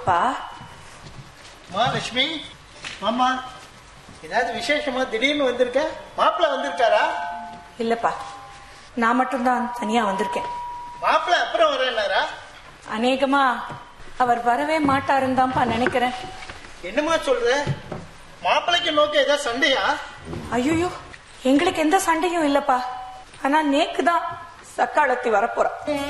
வாங்கப்பா மா லட்சுமி மாமா ஏதாவது விசேஷமா திடீர்னு வந்திருக்க மாப்பிள்ள வந்திருக்காரா இல்லப்பா நான் மட்டும்தான் தனியா வந்திருக்கேன் மாப்பிள்ள அப்புறம் வரேன்னாரா அநேகமா அவர் வரவே மாட்டாருன்னு தான்ப்பா நினைக்கிறேன் என்னமா சொல்ற மாப்பிள்ளைக்கு நோக்க ஏதாவது சண்டையா ஐயோ எங்களுக்கு எந்த சண்டையும் இல்லப்பா ஆனா நேக்கு தான் சக்காலத்தி வரப்போறா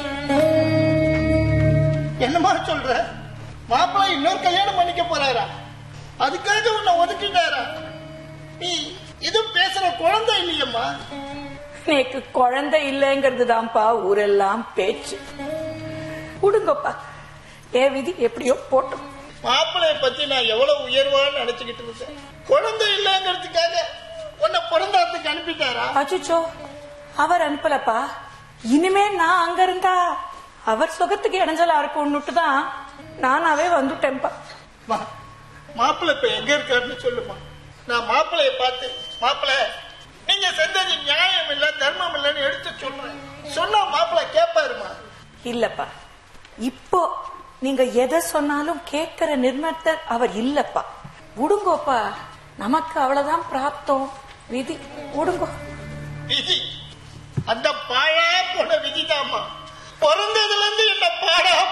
என்னமா சொல்ற மாப்பிள்ளை இன்னொரு கல்யாணம் பண்ணிக்க போறாரா அதுக்காக உன்னை ஒதுக்கிட்டாரா நீ இது பேசுற குழந்தை இல்லையம்மா நேக்கு குழந்தை இல்லைங்கிறது தான்ப்பா ஊரெல்லாம் பேச்சு விடுங்கப்பா ஏ விதி எப்படியோ போட்டோம் மாப்பிள்ளைய பத்தி நான் எவ்வளவு உயர்வான்னு நினைச்சுக்கிட்டு இருந்தேன் குழந்தை இல்லைங்கிறதுக்காக உன்னை பிறந்தாத்துக்கு அனுப்பிட்டாரா அச்சுச்சோ அவர் அனுப்பலப்பா இனிமே நான் அங்க இருந்தா அவர் சுகத்துக்கு இடைஞ்சலா இருக்கும்னுட்டு தான் நானாவே வந்துட்டேன்ப்பா மா மாப்பிள்ளை இப்ப எங்க இருக்காருன்னு சொல்லுமா நான் மாப்பிள்ளைய பார்த்து மாப்பிள்ளை நீங்க செஞ்சது நியாயம் இல்ல தர்மம் இல்லைன்னு எடுத்து சொல்றேன் சொன்னா மாப்பிள்ளை கேட்பாருமா இல்லப்பா இப்போ நீங்க எதை சொன்னாலும் கேட்கிற நிர்ணயத்தர் அவர் இல்லப்பா விடுங்கோப்பா நமக்கு அவ்வளவுதான் பிராப்தம் விதி விடுங்கோ விதி அந்த பாழா போன விதிதாம்மா பிறந்ததுல இருந்து என்ன பாடா